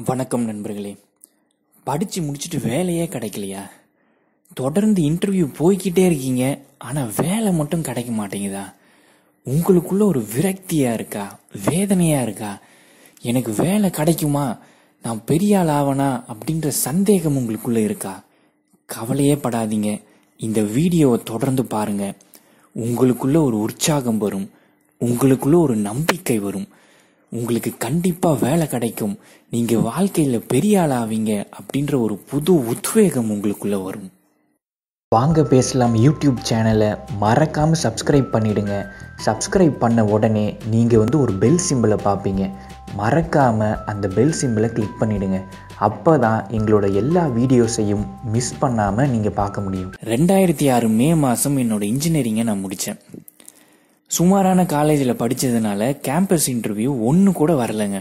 வணக்கம் நண்பர்களே படித்து முடிச்சுட்டு வேலையே கிடைக்கலையா தொடர்ந்து இன்டர்வியூ போய்க்கிட்டே இருக்கீங்க ஆனால் வேலை மட்டும் கிடைக்க மாட்டேங்குதா உங்களுக்குள்ள ஒரு விரக்தியா இருக்கா வேதனையா இருக்கா எனக்கு வேலை கிடைக்குமா நான் பெரிய ஆள் ஆவனா அப்படின்ற சந்தேகம் உங்களுக்குள்ள இருக்கா கவலையே படாதீங்க இந்த வீடியோவை தொடர்ந்து பாருங்க உங்களுக்குள்ள ஒரு உற்சாகம் வரும் உங்களுக்குள்ள ஒரு நம்பிக்கை வரும் உங்களுக்கு கண்டிப்பா வேலை கிடைக்கும் நீங்க வாழ்க்கையில பெரிய ஆள் ஆவீங்க அப்படின்ற ஒரு புது உத்வேகம் உங்களுக்குள்ள வரும் வாங்க பேசலாம் யூடியூப் சேனலை மறக்காமல் சப்ஸ்கிரைப் பண்ணிடுங்க சப்ஸ்கிரைப் பண்ண உடனே நீங்கள் வந்து ஒரு பெல் சிம்பிளை பார்ப்பீங்க மறக்காமல் அந்த பெல் சிம்பிளை கிளிக் பண்ணிடுங்க அப்போ தான் எங்களோட எல்லா வீடியோஸையும் மிஸ் பண்ணாமல் நீங்கள் பார்க்க முடியும் ரெண்டாயிரத்தி ஆறு மே மாதம் என்னோட இன்ஜினியரிங்கை நான் முடித்தேன் சுமாரான காலேஜில் படித்ததுனால கேம்பஸ் இன்டர்வியூ ஒன்று கூட வரலைங்க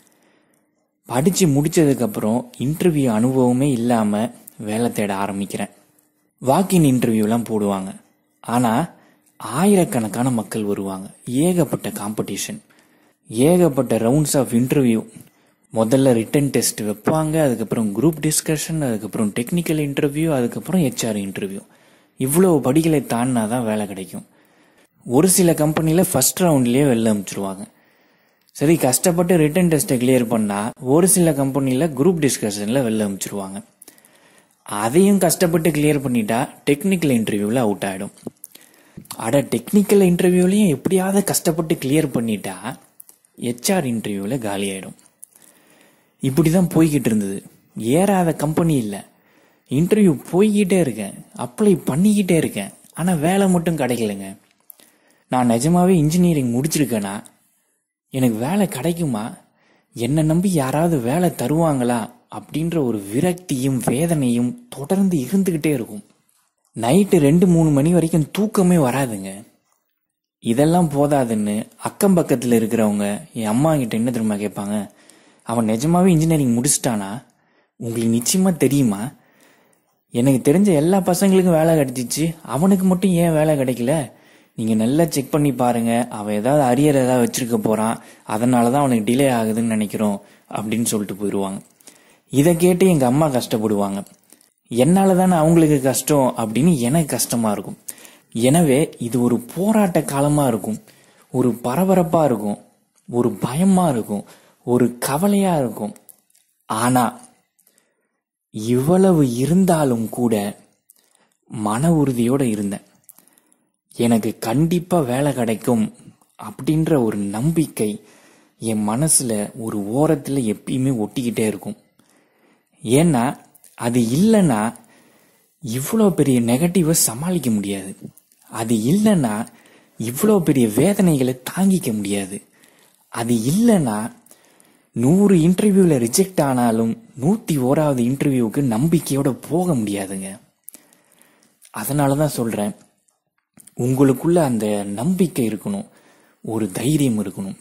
படித்து முடித்ததுக்கப்புறம் இன்டர்வியூ அனுபவமே இல்லாமல் வேலை தேட ஆரம்பிக்கிறேன் வாக்கின் இன்டர்வியூலாம் போடுவாங்க ஆனால் ஆயிரக்கணக்கான மக்கள் வருவாங்க ஏகப்பட்ட காம்படிஷன் ஏகப்பட்ட ரவுண்ட்ஸ் ஆஃப் இன்டர்வியூ முதல்ல ரிட்டன் டெஸ்ட் வைப்பாங்க அதுக்கப்புறம் குரூப் டிஸ்கஷன் அதுக்கப்புறம் டெக்னிக்கல் இன்டர்வியூ அதுக்கப்புறம் ஹெச்ஆர் இன்டர்வியூ இவ்வளோ படிகளை தாண்டினா தான் வேலை கிடைக்கும் ஒரு சில கம்பெனியில் ஃபர்ஸ்ட் ரவுண்ட்லேயே வெளில அனுப்பிச்சிருவாங்க சரி கஷ்டப்பட்டு ரிட்டன் டெஸ்ட்டை கிளியர் பண்ணால் ஒரு சில கம்பெனியில் குரூப் டிஸ்கஷனில் வெளில அனுப்பிச்சிருவாங்க அதையும் கஷ்டப்பட்டு கிளியர் பண்ணிட்டா டெக்னிக்கல் இன்டர்வியூவில் அவுட் ஆகிடும் அட டெக்னிக்கல் இன்டர்வியூலையும் எப்படியாவது கஷ்டப்பட்டு கிளியர் பண்ணிட்டா ஹெச்ஆர் இன்டர்வியூவில் காலி ஆகிடும் இப்படி தான் போய்கிட்டு இருந்தது ஏறாத கம்பெனி இல்லை இன்டர்வியூ போய்கிட்டே இருக்கேன் அப்ளை பண்ணிக்கிட்டே இருக்கேன் ஆனால் வேலை மட்டும் கிடைக்கலங்க நான் நிஜமாவே இன்ஜினியரிங் முடிச்சிருக்கேனா எனக்கு வேலை கிடைக்குமா என்னை நம்பி யாராவது வேலை தருவாங்களா அப்படின்ற ஒரு விரக்தியும் வேதனையும் தொடர்ந்து இருந்துகிட்டே இருக்கும் நைட்டு ரெண்டு மூணு மணி வரைக்கும் தூக்கமே வராதுங்க இதெல்லாம் போதாதுன்னு அக்கம் பக்கத்தில் இருக்கிறவங்க என் அம்மா கிட்ட என்ன தெரியுமா கேட்பாங்க அவன் நிஜமாவே இன்ஜினியரிங் முடிச்சிட்டானா உங்களுக்கு நிச்சயமா தெரியுமா எனக்கு தெரிஞ்ச எல்லா பசங்களுக்கும் வேலை கிடைச்சிச்சு அவனுக்கு மட்டும் ஏன் வேலை கிடைக்கல நீங்க நல்லா செக் பண்ணி பாருங்க அவன் ஏதாவது அரியர் ஏதாவது வச்சிருக்க போறான் அதனால தான் அவனுக்கு டிலே ஆகுதுன்னு நினைக்கிறோம் அப்படின்னு சொல்லிட்டு போயிடுவாங்க இதை கேட்டு எங்க அம்மா கஷ்டப்படுவாங்க என்னால தானே அவங்களுக்கு கஷ்டம் அப்படின்னு எனக்கு கஷ்டமா இருக்கும் எனவே இது ஒரு போராட்ட காலமா இருக்கும் ஒரு பரபரப்பா இருக்கும் ஒரு பயமா இருக்கும் ஒரு கவலையா இருக்கும் ஆனா இவ்வளவு இருந்தாலும் கூட மன உறுதியோட இருந்தேன் எனக்கு கண்டிப்பா வேலை கிடைக்கும் அப்படின்ற ஒரு நம்பிக்கை என் மனசுல ஒரு ஓரத்துல எப்பயுமே ஒட்டிக்கிட்டே இருக்கும் ஏன்னா அது இல்லைன்னா இவ்வளோ பெரிய நெகட்டிவை சமாளிக்க முடியாது அது இல்லைன்னா இவ்வளோ பெரிய வேதனைகளை தாங்கிக்க முடியாது அது இல்லைன்னா நூறு இன்டர்வியூவில் ரிஜெக்ட் ஆனாலும் நூற்றி ஓராவது இன்டர்வியூவுக்கு நம்பிக்கையோட போக முடியாதுங்க அதனால தான் சொல்கிறேன் உங்களுக்குள்ள அந்த நம்பிக்கை இருக்கணும் ஒரு தைரியம் இருக்கணும்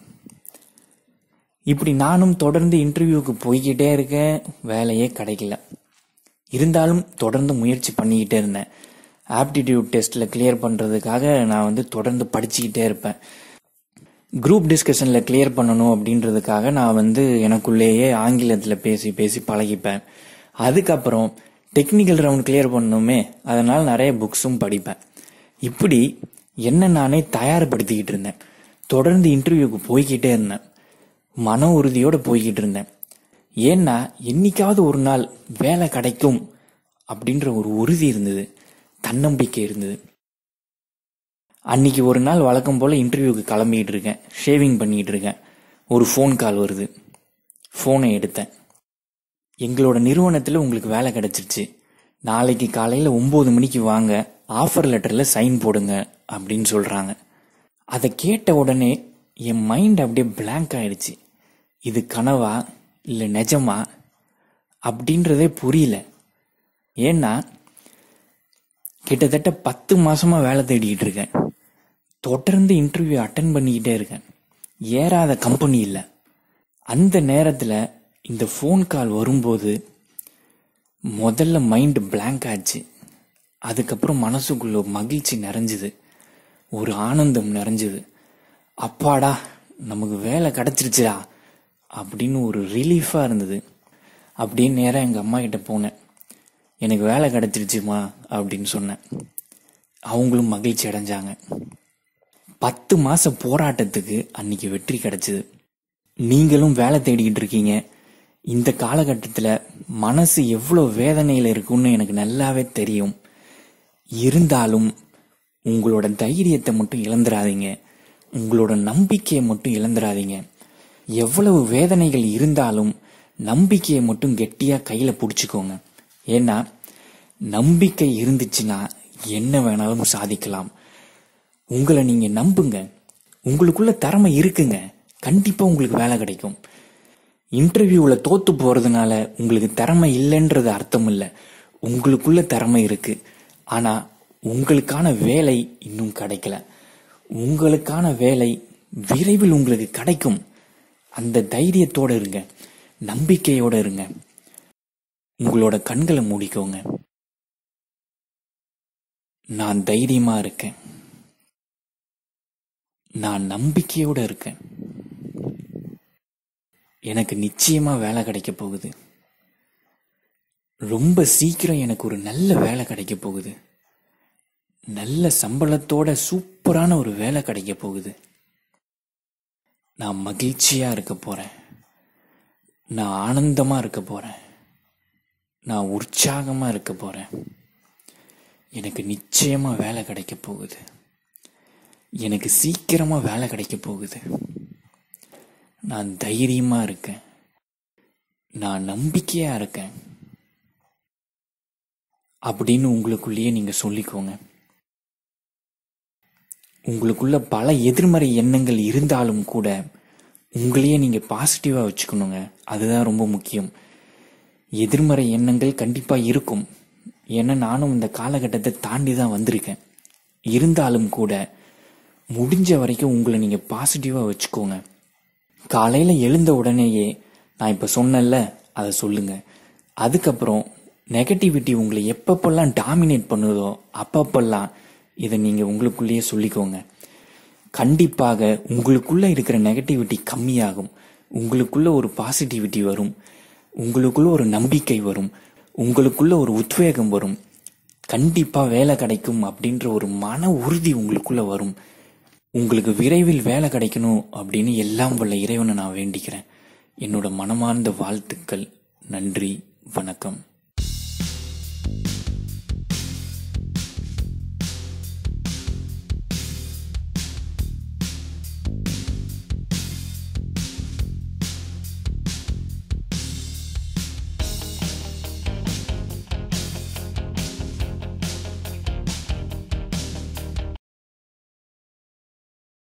இப்படி நானும் தொடர்ந்து இன்டர்வியூக்கு போய்கிட்டே இருக்கேன் வேலையே கிடைக்கல இருந்தாலும் தொடர்ந்து முயற்சி பண்ணிக்கிட்டே இருந்தேன் ஆப்டிடியூட் டெஸ்ட்டில் கிளியர் பண்ணுறதுக்காக நான் வந்து தொடர்ந்து படிச்சுக்கிட்டே இருப்பேன் குரூப் டிஸ்கஷனில் கிளியர் பண்ணணும் அப்படின்றதுக்காக நான் வந்து எனக்குள்ளேயே ஆங்கிலத்தில் பேசி பேசி பழகிப்பேன் அதுக்கப்புறம் டெக்னிக்கல் ரவுண்ட் கிளியர் பண்ணணுமே அதனால் நிறைய புக்ஸும் படிப்பேன் இப்படி என்ன நானே தயார்படுத்திக்கிட்டு இருந்தேன் தொடர்ந்து இன்டர்வியூக்கு போய்கிட்டே இருந்தேன் மன உறுதியோடு போய்கிட்டு இருந்தேன் ஏன்னா என்னைக்காவது ஒரு நாள் வேலை கிடைக்கும் அப்படின்ற ஒரு உறுதி இருந்தது தன்னம்பிக்கை இருந்தது அன்னைக்கு ஒரு நாள் வழக்கம் போல இன்டர்வியூக்கு கிளம்பிட்டு இருக்கேன் ஷேவிங் பண்ணிட்டு இருக்கேன் ஒரு ஃபோன் கால் வருது ஃபோனை எடுத்தேன் எங்களோட நிறுவனத்தில் உங்களுக்கு வேலை கிடைச்சிருச்சு நாளைக்கு காலையில் ஒம்பது மணிக்கு வாங்க ஆஃபர் லெட்டரில் சைன் போடுங்க அப்படின்னு சொல்கிறாங்க அதை கேட்ட உடனே என் மைண்ட் அப்படியே பிளாங்க் ஆயிடுச்சு இது கனவா இல்லை நிஜமா அப்படின்றதே புரியல ஏன்னா கிட்டத்தட்ட பத்து மாசமா வேலை தேடிக்கிட்டு இருக்கேன் தொடர்ந்து இன்டர்வியூ அட்டன் பண்ணிக்கிட்டே இருக்கேன் ஏறாத கம்பெனி இல்லை அந்த நேரத்தில் இந்த ஃபோன் கால் வரும்போது முதல்ல மைண்ட் பிளாங்க் ஆச்சு அதுக்கப்புறம் மனசுக்குள்ள மகிழ்ச்சி நிறைஞ்சுது ஒரு ஆனந்தம் நிறைஞ்சுது அப்பாடா நமக்கு வேலை கிடைச்சிருச்சுடா அப்படின்னு ஒரு ரிலீஃபாக இருந்தது அப்படியே நேராக எங்கள் அம்மா கிட்ட போனேன் எனக்கு வேலை கிடைச்சிருச்சுமா அப்படின்னு சொன்னேன் அவங்களும் மகிழ்ச்சி அடைஞ்சாங்க பத்து மாச போராட்டத்துக்கு அன்னைக்கு வெற்றி கிடைச்சது நீங்களும் வேலை தேடிக்கிட்டு இருக்கீங்க இந்த காலகட்டத்தில் மனசு எவ்வளோ வேதனையில் இருக்குன்னு எனக்கு நல்லாவே தெரியும் இருந்தாலும் உங்களோட தைரியத்தை மட்டும் இழந்துடாதீங்க உங்களோட நம்பிக்கையை மட்டும் இழந்துடாதீங்க எவ்வளவு வேதனைகள் இருந்தாலும் நம்பிக்கையை மட்டும் கெட்டியா கையில பிடிச்சுக்கோங்க ஏன்னா நம்பிக்கை இருந்துச்சுன்னா என்ன வேணாலும் சாதிக்கலாம் உங்களை நீங்க நம்புங்க உங்களுக்குள்ள திறமை இருக்குங்க கண்டிப்பா உங்களுக்கு வேலை கிடைக்கும் இன்டர்வியூல தோத்து போறதுனால உங்களுக்கு திறமை இல்லைன்றது அர்த்தம் இல்லை உங்களுக்குள்ள திறமை இருக்கு ஆனா உங்களுக்கான வேலை இன்னும் கிடைக்கல உங்களுக்கான வேலை விரைவில் உங்களுக்கு கிடைக்கும் அந்த தைரியத்தோட இருங்க நம்பிக்கையோட இருங்க உங்களோட கண்களை மூடிக்கோங்க நான் தைரியமா இருக்கேன் நான் நம்பிக்கையோட இருக்கேன் எனக்கு நிச்சயமா வேலை கிடைக்க போகுது ரொம்ப சீக்கிரம் எனக்கு ஒரு நல்ல வேலை கிடைக்க போகுது நல்ல சம்பளத்தோட சூப்பரான ஒரு வேலை கிடைக்க போகுது நான் மகிழ்ச்சியா இருக்க போறேன் நான் ஆனந்தமா இருக்க போறேன் நான் உற்சாகமா இருக்க போறேன் எனக்கு நிச்சயமா வேலை கிடைக்க போகுது எனக்கு சீக்கிரமா வேலை கிடைக்க போகுது நான் தைரியமா இருக்கேன் நான் நம்பிக்கையா இருக்கேன் அப்படின்னு உங்களுக்குள்ளேயே நீங்க சொல்லிக்கோங்க உங்களுக்குள்ள பல எதிர்மறை எண்ணங்கள் இருந்தாலும் கூட உங்களையே நீங்க பாசிட்டிவா வச்சுக்கணுங்க அதுதான் ரொம்ப முக்கியம் எதிர்மறை எண்ணங்கள் கண்டிப்பா இருக்கும் ஏன்னா நானும் இந்த காலகட்டத்தை தாண்டி தான் வந்திருக்கேன் இருந்தாலும் கூட முடிஞ்ச வரைக்கும் உங்களை நீங்க பாசிட்டிவா வச்சுக்கோங்க காலையில எழுந்த உடனேயே நான் இப்ப சொன்னேன்ல அதை சொல்லுங்க அதுக்கப்புறம் நெகட்டிவிட்டி உங்களை எப்பப்பெல்லாம் டாமினேட் பண்ணுதோ அப்பப்பெல்லாம் இதை நீங்க உங்களுக்குள்ளேயே சொல்லிக்கோங்க கண்டிப்பாக உங்களுக்குள்ள இருக்கிற நெகட்டிவிட்டி கம்மியாகும் உங்களுக்குள்ள ஒரு பாசிட்டிவிட்டி வரும் உங்களுக்குள்ள ஒரு நம்பிக்கை வரும் உங்களுக்குள்ள ஒரு உத்வேகம் வரும் கண்டிப்பா வேலை கிடைக்கும் அப்படின்ற ஒரு மன உறுதி உங்களுக்குள்ள வரும் உங்களுக்கு விரைவில் வேலை கிடைக்கணும் அப்படின்னு எல்லாம் வல்ல இறைவனை நான் வேண்டிக்கிறேன் என்னோட மனமார்ந்த வாழ்த்துக்கள் நன்றி வணக்கம்